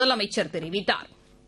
முதலமைச்சர் தெரிவித்தார்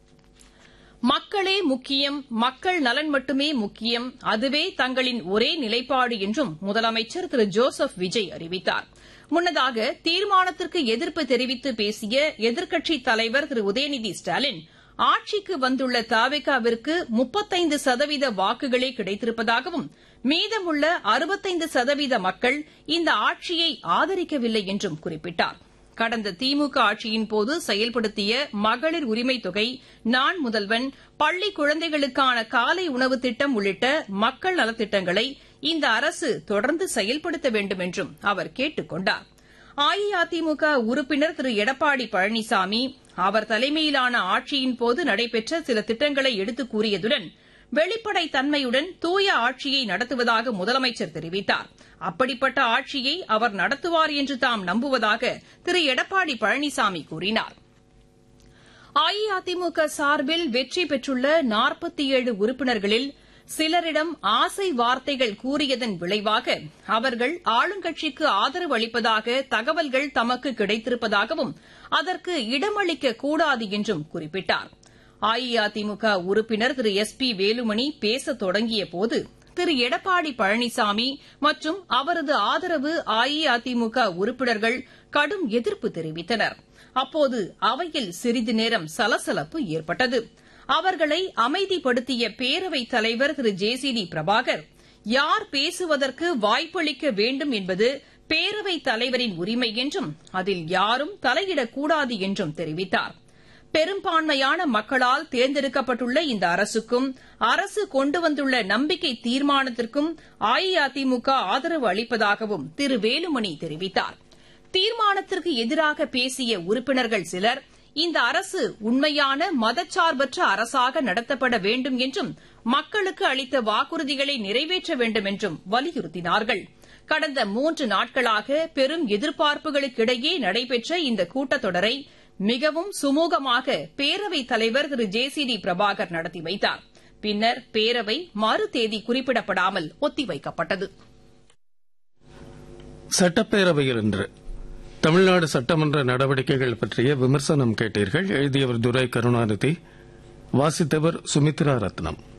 மக்களே முக்கியம் மக்கள் நலன் மட்டுமே முக்கியம் அதுவே தங்களின் ஒரே நிலைப்பாடு என்றும் முதலமைச்சர் திரு ஜோசப் விஜய் அறிவித்தார் முன்னதாக தீர்மானத்திற்கு எதிர்ப்பு தெரிவித்து பேசிய எதிர்க்கட்சித் தலைவர் திரு உதயநிதி ஸ்டாலின் ஆட்சிக்கு வந்துள்ள தாவேகாவிற்கு முப்பத்தைந்து சதவீத வாக்குகளே கிடைத்திருப்பதாகவும் மீதமுள்ள அறுபத்தைந்து சதவீத மக்கள் இந்த ஆட்சியை ஆதரிக்கவில்லை என்றும் குறிப்பிட்டார் கடந்த திமுக ஆட்சியின்போது செயல்படுத்திய மகளிர் உரிமைத் தொகை நான் முதல்வன் பள்ளி குழந்தைகளுக்கான காலை உணவு திட்டம் உள்ளிட்ட மக்கள் நலத்திட்டங்களை இந்த அரசு தொடர்ந்து செயல்படுத்த வேண்டும் என்றும் அவர் கேட்டுக் கொண்டார் அஇஅதிமுக உறுப்பினர் திரு எடப்பாடி பழனிசாமி அவர் தலைமையிலான ஆட்சியின்போது நடைபெற்ற சில திட்டங்களை எடுத்துக் கூறியதுடன் வெளிப்படைத் தன்மையுடன் தூய ஆட்சியை நடத்துவதாக முதலமைச்சர் தெரிவித்தார் அப்படிப்பட்ட ஆட்சியை அவர் நடத்துவார் என்று தாம் நம்புவதாக திரு எடப்பாடி பழனிசாமி கூறினார் அஇஅதிமுக சார்பில் வெற்றி பெற்றுள்ள நாற்பத்தி ஏழு உறுப்பினர்களில் சிலரிடம் ஆசை வார்த்தைகள் கூறியதன் விளைவாக அவர்கள் ஆளுங்கட்சிக்கு ஆதரவு அளிப்பதாக தகவல்கள் தமக்கு கிடைத்திருப்பதாகவும் அதற்கு இடமளிக்க கூடாது என்றும் குறிப்பிட்டார் அஇஅதிமுக உறுப்பினர் திரு எஸ் பி வேலுமணி பேசத் தொடங்கியபோது திரு எடப்பாடி பழனிசாமி மற்றும் அவரது ஆதரவு அஇஅதிமுக உறுப்பினர்கள் கடும் எதிர்ப்பு தெரிவித்தனர் அப்போது அவையில் சிறிது நேரம் சலசலப்பு ஏற்பட்டது அவர்களை அமைதிப்படுத்திய பேரவைத் தலைவர் Thiru J C D Prabhakar யார் பேசுவதற்கு வாய்ப்பளிக்க வேண்டும் என்பது பேரவைத் தலைவரின் உரிமை என்றும் அதில் யாரும் தலையிடக்கூடாது என்றும் தெரிவித்தார் பெரும்பான்மையான மக்களால் தேர்ந்தெடுக்கப்பட்டுள்ள இந்த அரசுக்கும் அரசு கொண்டு வந்துள்ள நம்பிக்கை தீர்மானத்திற்கும் அஇஅதிமுக ஆதரவு அளிப்பதாகவும் திரு வேலுமணி தெரிவித்தார் தீர்மானத்திற்கு எதிராக பேசிய உறுப்பினர்கள் சிலர் இந்த அரசு உண்மையான மதச்சார்பற்ற அரசாக நடத்தப்பட வேண்டும் என்றும் மக்களுக்கு அளித்த வாக்குறுதிகளை நிறைவேற்ற வேண்டும் என்றும் வலியுறுத்தினார்கள் கடந்த மூன்று நாட்களாக பெரும் எதிர்பார்ப்புகளுக்கிடையே நடைபெற்ற இந்த கூட்டத்தொடரை மிகவும் சுமூகமாக பேரவைத் தலைவர் Thiru J C D Prabhakar நடத்தி வைத்தார் பின்னர் பேரவை மறு தேதி குறிப்பிடப்படாமல் ஒத்திவைக்கப்பட்டது சட்டப்பேரவையில் இன்று தமிழ்நாடு சட்டமன்ற நடவடிக்கைகள் பற்றிய விமர்சனம் கேட்டீர்கள் எழுதியவர் துரை கருணாநிதி வாசித்தவர் சுமித்ரா ரத்னம்